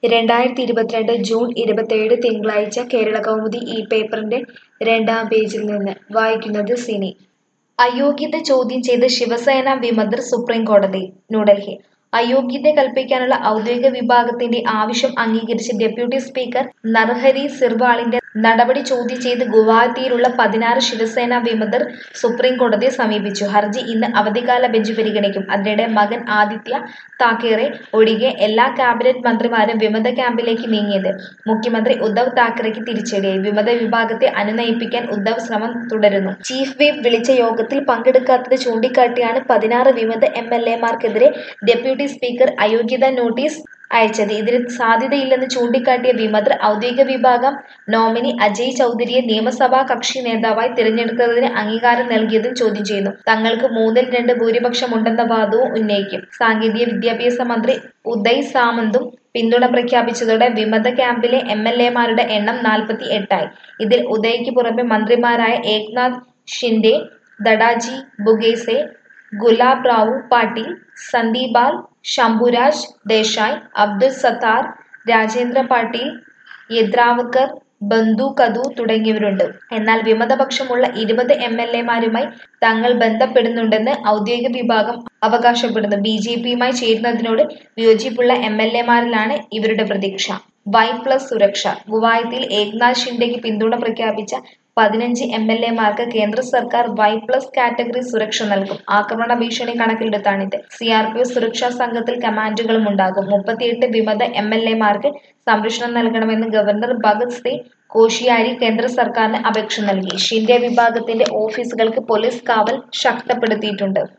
രണ്ടായിരത്തി ഇരുപത്തിരണ്ട് ജൂൺ ഇരുപത്തേഴ് തിങ്കളാഴ്ച കേരള കൗമുദി ഈ പേപ്പറിന്റെ രണ്ടാം പേജിൽ നിന്ന് വായിക്കുന്നത് സിനി അയോഗ്യത ചോദ്യം ചെയ്ത് ശിവസേന വിമതർ സുപ്രീം കോടതി ന്യൂഡൽഹി അയോഗ്യത കൽപ്പിക്കാനുള്ള ഔദ്യോഗിക വിഭാഗത്തിന്റെ ആവശ്യം അംഗീകരിച്ച് ഡെപ്യൂട്ടി സ്പീക്കർ നർഹരി സിർവാളിന്റെ നടപടി ചോദ്യം ചെയ്ത് ഗുവാഹത്തിയിലുള്ള പതിനാറ് ശിവസേന വിമതർ സുപ്രീം കോടതിയെ സമീപിച്ചു ഹർജി ഇന്ന് അവധിക്കാല ബെഞ്ച് പരിഗണിക്കും അതിനിടെ മകൻ ആദിത്യ താക്കറെ ഒഴികെ എല്ലാ ക്യാബിനറ്റ് മന്ത്രിമാരും വിമത ക്യാമ്പിലേക്ക് നീങ്ങിയത് മുഖ്യമന്ത്രി ഉദ്ധവ് താക്കറെക്ക് തിരിച്ചടിയായി വിമത വിഭാഗത്തെ അനുനയിപ്പിക്കാൻ ഉദ്ധവ് ശ്രമം തുടരുന്നു ചീഫ് വിപ്പ് വിളിച്ച യോഗത്തിൽ പങ്കെടുക്കാത്തത് ചൂണ്ടിക്കാട്ടിയാണ് പതിനാറ് വിമത എം എൽ എമാർക്കെതിരെ ഡെപ്യൂട്ടി സ്പീക്കർ അയോഗ്യതാ നോട്ടീസ് അയച്ചത് ഇതിന് സാധ്യതയില്ലെന്ന് ചൂണ്ടിക്കാട്ടിയ വിമതർ ഔദ്യോഗിക വിഭാഗം നോമിനി അജയ് ചൗധരിയെ നിയമസഭാ കക്ഷി നേതാവായി തിരഞ്ഞെടുത്തതിന് അംഗീകാരം നൽകിയതും ചോദ്യം ചെയ്യുന്നു തങ്ങൾക്ക് മൂന്നിൽ രണ്ട് ഭൂരിപക്ഷമുണ്ടെന്ന വാദവും ഉന്നയിക്കും സാങ്കേതിക വിദ്യാഭ്യാസ മന്ത്രി ഉദയ് സാമന്തും പിന്തുണ പ്രഖ്യാപിച്ചതോടെ വിമത ക്യാമ്പിലെ എം എൽ എമാരുടെ എണ്ണം നാൽപ്പത്തി എട്ടായി ഇതിൽ ഉദയ്ക്ക് പുറമെ മന്ത്രിമാരായ ഏക്നാഥ് ഷിൻഡെ ദഡാജി ബുഗേസെ ഗുലാബ് റാവു പാട്ടീൽ സന്ദീപാൽ ശംഭുരാജ് ദേശായ് അബ്ദുൽ സത്താർ രാജേന്ദ്ര പാട്ടീൽ യദ്രാവക്കർ ബന്ദു കദു തുടങ്ങിയവരുണ്ട് എന്നാൽ വിമതപക്ഷമുള്ള ഇരുപത് എം എൽ എമാരുമായി തങ്ങൾ ബന്ധപ്പെടുന്നുണ്ടെന്ന് ഔദ്യോഗിക വിഭാഗം അവകാശപ്പെടുന്നു ബി ജെ പിയുമായി ചേരുന്നതിനോട് വിയോജിപ്പുള്ള എം എൽ എമാരിലാണ് ഇവരുടെ പ്രതീക്ഷ വൈ പ്ലസ് സുരക്ഷ ഗുവാഹത്തിയിൽ ഏക്നാഥ് ഷിൻഡെക്ക് പിന്തുണ പ്രഖ്യാപിച്ച പതിനഞ്ച് എം എൽ എമാർക്ക് കേന്ദ്ര സർക്കാർ വൈ പ്ലസ് കാറ്റഗറി സുരക്ഷ നൽകും ആക്രമണ ഭീഷണി കണക്കിലെടുത്താണിത് സി ആർ പി എഫ് സുരക്ഷാ സംഘത്തിൽ കമാൻഡുകളും ഉണ്ടാകും മുപ്പത്തിയെട്ട് വിമത എം എൽ എമാർക്ക് സംരക്ഷണം നൽകണമെന്ന് ഗവർണർ ഭഗത് സിംഗ് കോഷിയാരി കേന്ദ്ര സർക്കാരിന് അപേക്ഷ നൽകി ഷിൻഡെ വിഭാഗത്തിന്റെ ഓഫീസുകൾക്ക് പോലീസ് കാവൽ ശക്തപ്പെടുത്തിയിട്ടുണ്ട്